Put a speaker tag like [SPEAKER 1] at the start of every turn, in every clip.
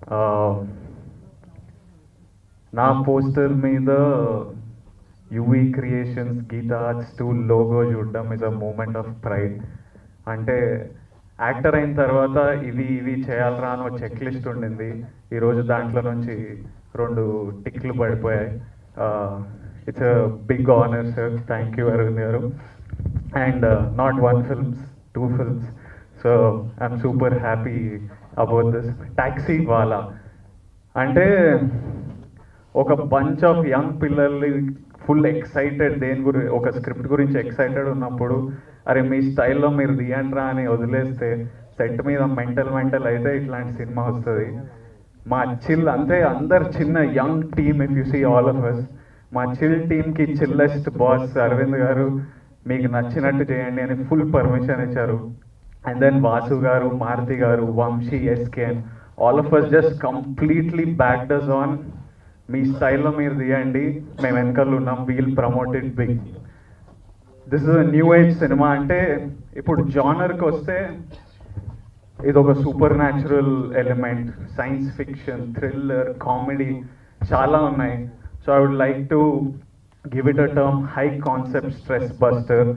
[SPEAKER 1] నా పోస్టర్ మీద UV Creations Geetha Arts two logo చూడడం is a moment of pride అంటే యాక్టర్ అయిన తర్వాత ఇవి ఇవి చేయాలరా అని ఒక చెక్ లిస్ట్ ఉండింది ఈరోజు దాంట్లో నుంచి రెండు టిక్లు పడిపోయాయి it's a big honour sir thank you Aravind garu and not one films two films so I'm super happy about this Taxiwaala అంటే ఒక బంచ్ ఆఫ్ యంగ్ పిల్లల్ని ఫుల్ ఎక్సైటెడ్ దేని గురి ఒక స్క్రిప్ట్ గురించి ఎక్సైటెడ్ ఉన్నప్పుడు అరే మీ స్టైల్లో మీరు తీయండ్రా అని వదిలేస్తే సెట్ మీద మెంటల్ మెంటల్ అయితే ఇట్లాంటి సినిమా వస్తుంది మా చిల్ అంతే అందరు చిన్న young team if you see all of us మా చిల్ టీమ్కి చిల్లెస్ట్ బాస్ అరవింద్ గారు మీకు నచ్చినట్టు చేయండి అని ఫుల్ పర్మిషన్ ఇచ్చారు and then Vasu garu Maruthi garu Vamsi SKN all of us just completely backed us on మీ స్టైల్లో మీరు తీయండి మేము వెనకాల ఉన్నాం we'll promoted big this is new age cinema అంటే ఇప్పుడు జానర్కి వస్తే ఇది ఒక supernatural element science fiction thriller comedy చాలా ఉన్నాయి so I would like to give it a term high concept stress buster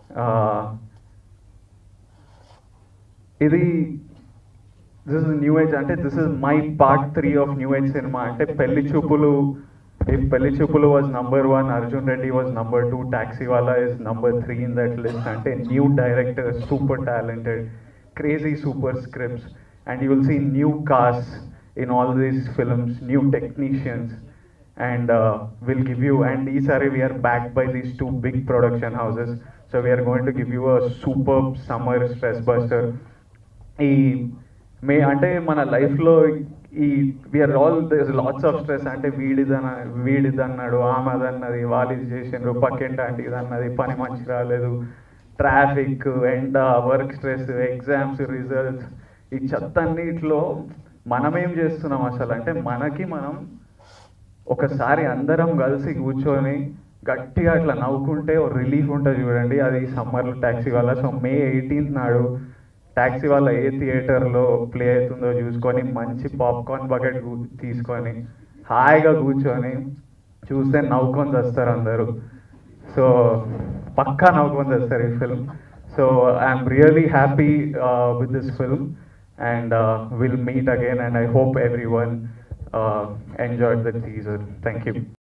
[SPEAKER 1] ఇది దిస్ ఇస్ న్యూ ఏజ్ అంటే this is my part three of new age cinema అంటే Pelli Choopulu if Pelli Choopulu was number one Arjun Reddy was number two Taxiwaala is number three in that list అంటే new director super talented crazy super scripts and you will see new cast in all these films new technicians and uh, we'll give you and Isari we are backed by these two big production houses so we are going to give you a superb summer stress buster ఈ మే అంటే మన లైఫ్లో ఈ we are all this lots of stress అంటే వీడిదన వీడిది అన్నాడు ఆమె అదన్నది వాళ్ళు ఇది చేసిండ్రు పక్కింటి అంటే ఇది అన్నది పని మంచి రాలేదు ట్రాఫిక్ ఎండ వర్క్ స్ట్రెస్ ఎగ్జామ్స్ రిజల్ట్స్ ఈ చెత్త అన్నిట్లో మనం ఏం చేస్తున్నాం అసలు అంటే మనకి మనం ఒకసారి అందరం కలిసి కూర్చొని గట్టిగా అట్లా నవ్వుకుంటే ఒక రిలీఫ్ ఉంటుంది చూడండి అది సమ్మర్లో Taxiwaala so May eighteenth నాడు ట్యాక్సీ వల్ల ఏ థియేటర్లో ప్లే అవుతుందో చూసుకొని మంచి పాప్కార్న్ బకెట్ తీసుకొని హాయిగా కూర్చొని చూస్తే నవ్వుకొని వస్తారు అందరూ సో పక్కా నవ్వుకొని వస్తారు ఈ film so I'm really happy with this film and will meet again and I hope everyone enjoyed the teaser. Thank you.